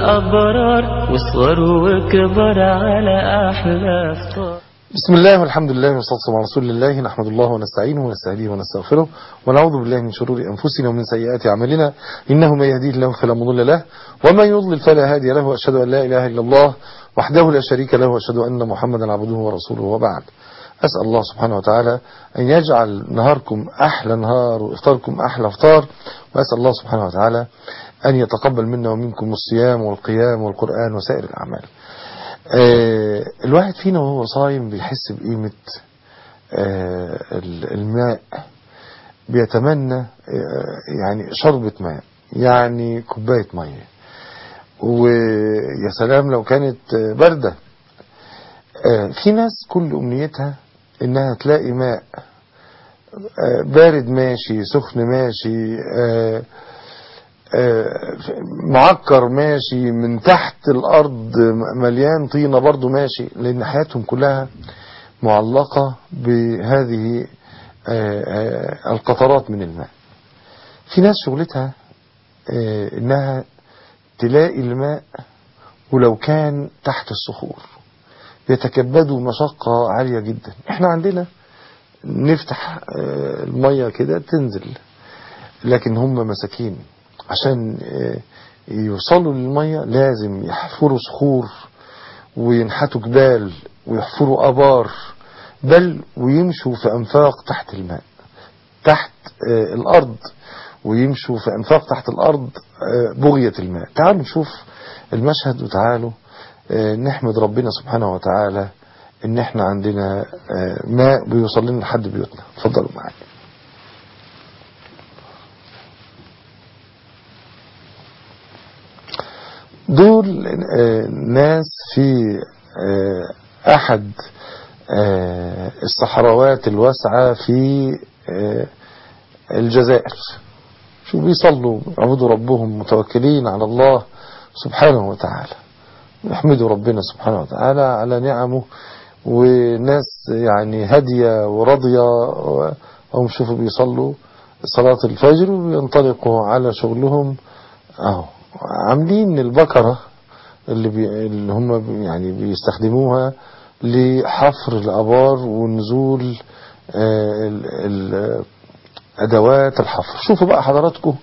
الأبرار واصغر وكبر على أحلى فطار بسم الله والحمد لله والصلاة والسلام على رسول الله نحمد الله ونستعينه ونستهديه ونستغفره ونعوذ بالله من شرور أنفسنا ومن سيئات أعمالنا إنه من يهديه الله فلا مضل له ومن يضلل فلا هادي له وأشهد أن لا إله إلا الله وحده لا شريك له وأشهد أن محمدا عبده ورسوله وبعد أسأل الله سبحانه وتعالى أن يجعل نهاركم أحلى نهار وإفطاركم أحلى إفطار وأسأل الله سبحانه وتعالى أن يتقبل منا ومنكم الصيام والقيام والقرآن وسائر الأعمال آه الواحد فينا وهو صايم بيحس بقيمة آه الماء بيتمنى آه يعني شربة ماء يعني كوباية مية ويا سلام لو كانت باردة في ناس كل أمنيتها إنها تلاقي ماء بارد ماشي سخن ماشي معكر ماشي من تحت الأرض مليان طينة برضو ماشي لأن حياتهم كلها معلقة بهذه القطرات من الماء في ناس شغلتها إنها تلاقي الماء ولو كان تحت الصخور بيتكبدوا مشقة عالية جدا احنا عندنا نفتح المية كده تنزل لكن هم مساكين عشان يوصلوا للمية لازم يحفروا صخور وينحتوا جبال ويحفروا أبار بل ويمشوا في أنفاق تحت الماء تحت الأرض ويمشوا في أنفاق تحت الأرض بغية الماء تعالوا نشوف المشهد وتعالوا نحمد ربنا سبحانه وتعالى ان احنا عندنا ماء بيوصل لنا لحد بيوتنا اتفضلوا معايا دول ناس في احد الصحراوات الواسعة في الجزائر شو بيصلوا يعبدوا ربهم متوكلين على الله سبحانه وتعالى يحمدوا ربنا سبحانه وتعالى على نعمه وناس يعني هادية وراضية هم شوفوا بيصلوا صلاة الفجر وينطلقوا على شغلهم اهو عاملين البكرة اللي, بي اللي هم يعني بيستخدموها لحفر الأبار ونزول ال ال أدوات الحفر شوفوا بقى حضراتكم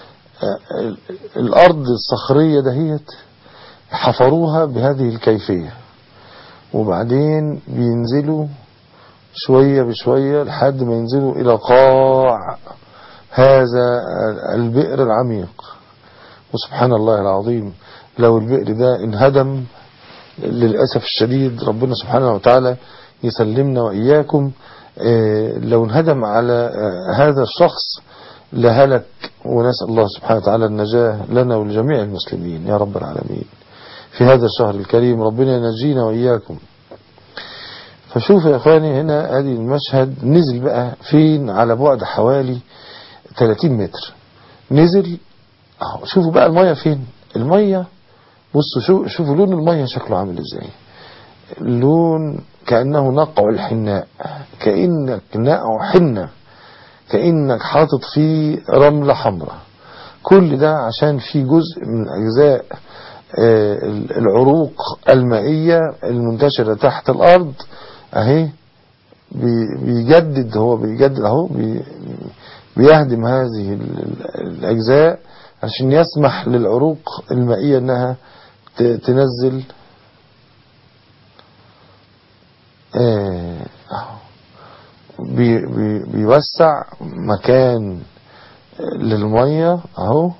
الأرض الصخرية دهيت حفروها بهذه الكيفية وبعدين بينزلوا شوية بشوية لحد ما ينزلوا إلى قاع هذا البئر العميق وسبحان الله العظيم لو البئر ده انهدم للأسف الشديد ربنا سبحانه وتعالى يسلمنا وإياكم لو انهدم على هذا الشخص لهلك ونسأل الله سبحانه وتعالى النجاة لنا ولجميع المسلمين يا رب العالمين في هذا الشهر الكريم ربنا ينجينا وإياكم فشوف يا اخواني هنا ادي المشهد نزل بقى فين على بعد حوالي 30 متر نزل اهو شوفوا بقى المية فين المية بصوا شو شوفوا لون المية شكله عامل ازاي لون كأنه نقع الحناء كأنك نقع حنة كأنك حاطط فيه رملة حمراء كل ده عشان في جزء من أجزاء العروق المائية المنتشرة تحت الأرض أهي بيجدد هو بيجدد أهو بيهدم هذه الأجزاء عشان يسمح للعروق المائية أنها تنزل بي بي بيوسع مكان للمية اهو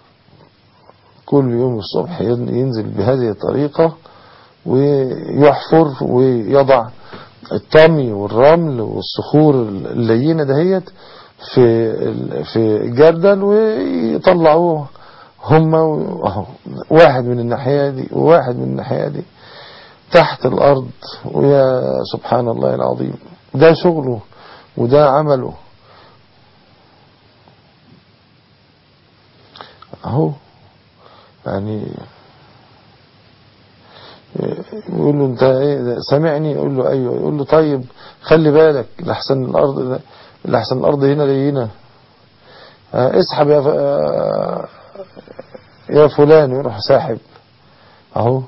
كل يوم الصبح ينزل بهذه الطريقة ويحفر ويضع الطمي والرمل والصخور اللينة دهيت في في جردل ويطلعوه هم واحد من الناحية دي وواحد من الناحية دي تحت الأرض ويا سبحان الله العظيم ده شغله وده عمله اهو يعني يقول له انت ايه سامعني يقول له ايوه يقول له طيب خلي بالك لحسن الارض لحسن الارض هنا لينا اسحب يا يا فلان يروح ساحب اهو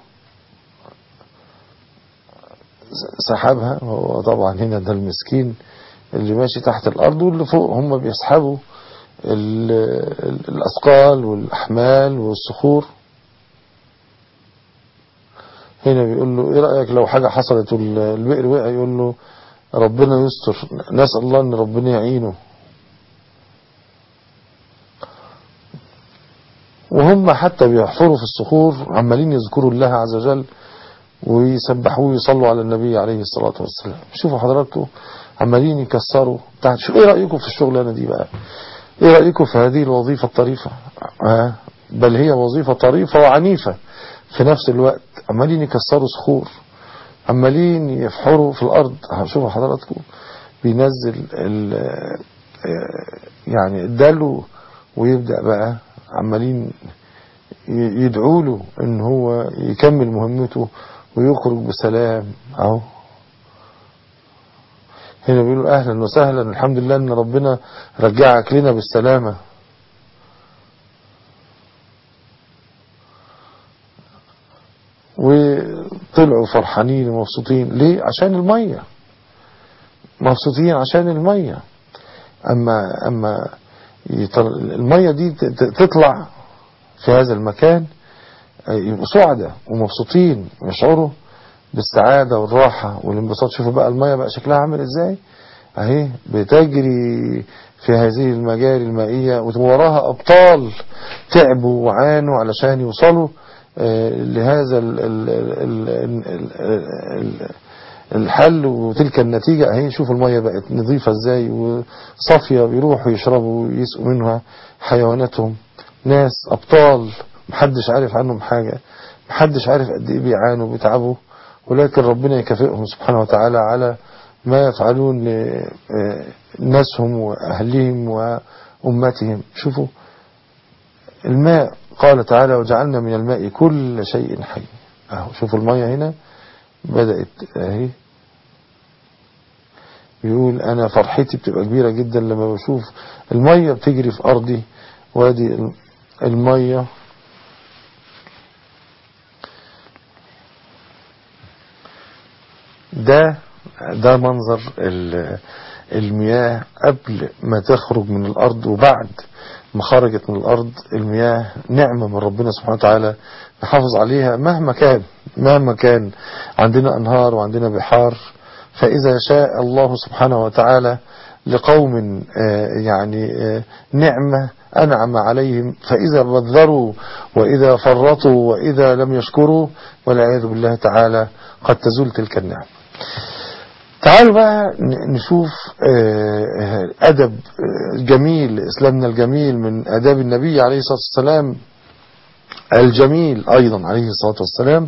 سحبها هو طبعا هنا ده المسكين اللي ماشي تحت الارض واللي فوق هم بيسحبوا ال- ال- الاثقال والاحمال والصخور هنا بيقول له ايه رايك لو حاجه حصلت والبئر وقع يقول له ربنا يستر نسال الله ان ربنا يعينه وهم حتى بيحفروا في الصخور عمالين يذكروا الله عز وجل ويسبحوه ويصلوا على النبي عليه الصلاة والسلام شوفوا حضراتكم عمالين يكسروا تحت شو ايه رأيكم في الشغلانة دي بقى ايه رأيكم في هذه الوظيفة الطريفة آه بل هي وظيفة طريفة وعنيفة في نفس الوقت عمالين يكسروا صخور عمالين يفحروا في الأرض شوفوا حضراتكم بينزل ال- آه، يعني الدلو ويبدأ بقى عمالين ي- يدعوا له ان هو يكمل مهمته ويخرج بسلام اهو هنا بيقولوا اهلا وسهلا الحمد لله ان ربنا رجعك لنا بالسلامة وطلعوا فرحانين ومبسوطين ليه عشان المية مبسوطين عشان المية اما اما يطل- المية دي ت- ت- تطلع في هذا المكان يبقوا سعداء ومبسوطين ويشعروا بالسعادة والراحة والانبساط شوفوا بقى المية بقى شكلها عامل ازاي اهي بتجري في هذه المجاري المائية ووراها ابطال تعبوا وعانوا علشان يوصلوا آه، لهذا ال ال ال ال ال ال الحل وتلك النتيجة اهي شوفوا المية بقت نظيفة ازاي وصافية بيروحوا يشربوا ويسقوا منها حيواناتهم ناس ابطال محدش عارف عنهم حاجة محدش عارف قد ايه بيعانوا وبيتعبوا ولكن ربنا يكافئهم سبحانه وتعالى على ما يفعلون لناسهم واهلهم وامتهم شوفوا الماء قال تعالى وجعلنا من الماء كل شيء حي اهو شوفوا المية هنا بدأت اهي بيقول انا فرحتي بتبقى كبيرة جدا لما بشوف المية بتجري في ارضي وادي المية ده ده منظر ال- المياه قبل ما تخرج من الأرض وبعد ما خرجت من الأرض المياه نعمة من ربنا سبحانه وتعالى نحافظ عليها مهما كان مهما كان عندنا أنهار وعندنا بحار فإذا شاء الله سبحانه وتعالى لقوم آه، يعني آه، نعمة أنعم عليهم فإذا بذروا وإذا فرطوا وإذا لم يشكروا والعياذ بالله تعالى قد تزول تلك النعمة تعالوا بقى ن- نشوف آه، آه، أدب آه، جميل إسلامنا الجميل من أداب النبي عليه الصلاة والسلام الجميل أيضا عليه الصلاة والسلام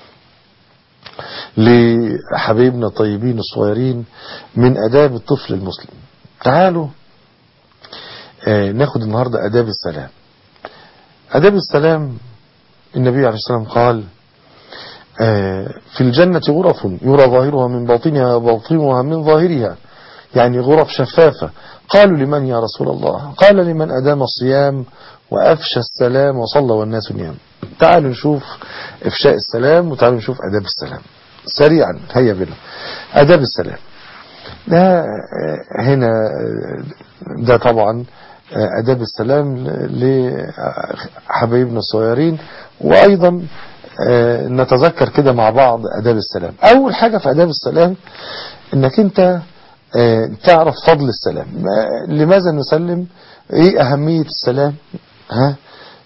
لحبيبنا الطيبين الصغيرين من أداب الطفل المسلم تعالوا آه، ناخد النهاردة أداب السلام أداب السلام النبي عليه السلام قال آه، في الجنة غرف يرى ظاهرها من باطنها وباطنها من ظاهرها يعني غرف شفافة قالوا لمن يا رسول الله قال لمن أدام الصيام وأفشى السلام وصلى والناس نيام تعالوا نشوف إفشاء السلام وتعالوا نشوف أداب السلام سريعا هيا بنا أداب السلام ده آه، هنا آه، ده طبعا آه، أداب السلام لحبايبنا الصغيرين وأيضا آه، نتذكر كده مع بعض أداب السلام أول حاجة في أداب السلام إنك أنت آه، تعرف فضل السلام ما- لماذا نسلم إيه أهمية السلام ها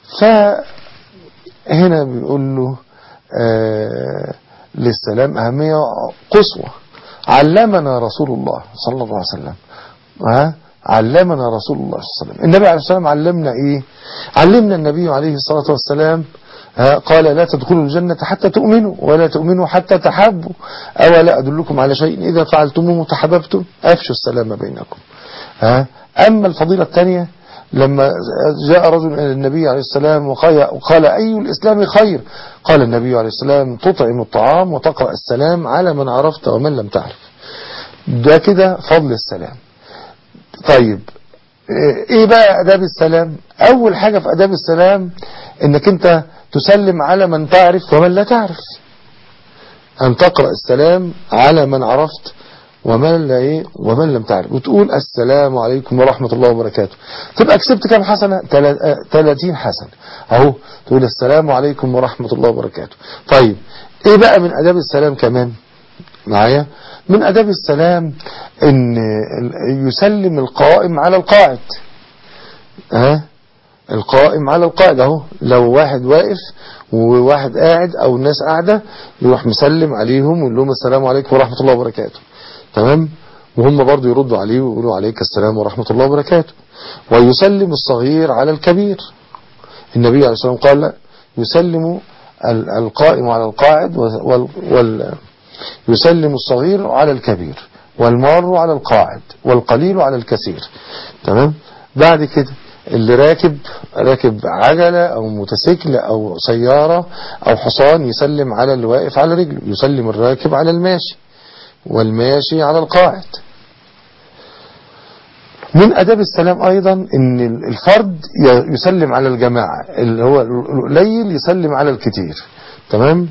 فهنا بيقول له آه، للسلام أهمية قصوى علمنا رسول الله صلى الله عليه وسلم ها علمنا رسول الله صلى الله عليه وسلم النبي عليه الصلاة والسلام علمنا ايه علمنا النبي عليه الصلاة والسلام ها قال لا تدخلوا الجنة حتى تؤمنوا ولا تؤمنوا حتى تحبوا أولا أدلكم على شيء إذا فعلتموه تحببتم أفشوا السلام بينكم ها أما الفضيلة الثانية لما جاء رجل إلى النبي عليه السلام وقال, وقال أي الإسلام خير قال النبي عليه السلام تطعم الطعام وتقرأ السلام على من عرفت ومن لم تعرف ده كده فضل السلام طيب ايه بقى اداب السلام اول حاجة في اداب السلام انك انت تسلم على من تعرف ومن لا تعرف ان تقرأ السلام على من عرفت ومن لا ايه ومن لم تعرف وتقول السلام عليكم ورحمة الله وبركاته تبقى كسبت كام حسنة 30 حسنة اهو تقول السلام عليكم ورحمة الله وبركاته طيب ايه بقى من اداب السلام كمان معايا من اداب السلام ان يسلم القائم على القاعد ها القائم على القاعد اهو لو واحد واقف وواحد قاعد او الناس قاعدة يروح مسلم عليهم ويقول لهم السلام عليكم ورحمة الله وبركاته تمام وهم برضو يردوا عليه ويقولوا عليك السلام ورحمة الله وبركاته ويسلم الصغير على الكبير النبي عليه الصلاة والسلام قال يسلم القائم على القاعد وال وال يسلم الصغير على الكبير والمار على القاعد والقليل على الكثير تمام بعد كده اللي راكب راكب عجلة او موتوسيكل او سيارة او حصان يسلم على اللي واقف على رجله يسلم الراكب على الماشي والماشي على القاعد من أداب السلام أيضا أن الفرد يسلم على الجماعة اللي هو القليل يسلم على الكتير تمام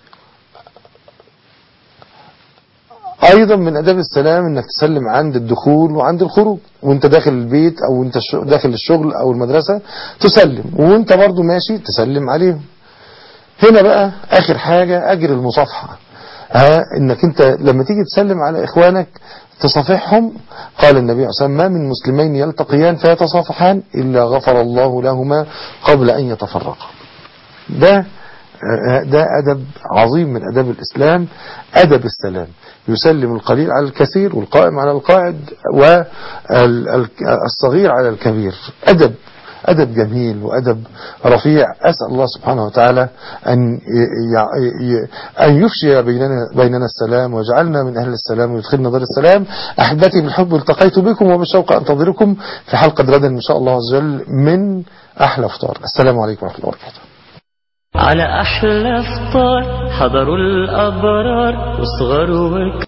أيضا من أداب السلام أنك تسلم عند الدخول وعند الخروج وانت داخل البيت أو انت داخل الشغل أو المدرسة تسلم وانت برضو ماشي تسلم عليهم هنا بقى آخر حاجة أجر المصافحة ها انك انت لما تيجي تسلم على اخوانك تصافحهم قال النبي عليه الصلاة والسلام ما من مسلمين يلتقيان فيتصافحان إلا غفر الله لهما قبل أن يتفرقا ده ده أدب عظيم من أدب الإسلام أدب السلام يسلم القليل على الكثير والقائم على القاعد والصغير على الكبير أدب أدب جميل وأدب رفيع أسأل الله سبحانه وتعالى أن أن يفشي بيننا, بيننا السلام ويجعلنا من أهل السلام ويدخلنا دار السلام أحبتي بالحب التقيت بكم وبالشوق أنتظركم في حلقة غدا إن شاء الله عز وجل من أحلى فطار السلام عليكم ورحمة الله وبركاته على أحلى فطار حضروا الأبرار واصغروا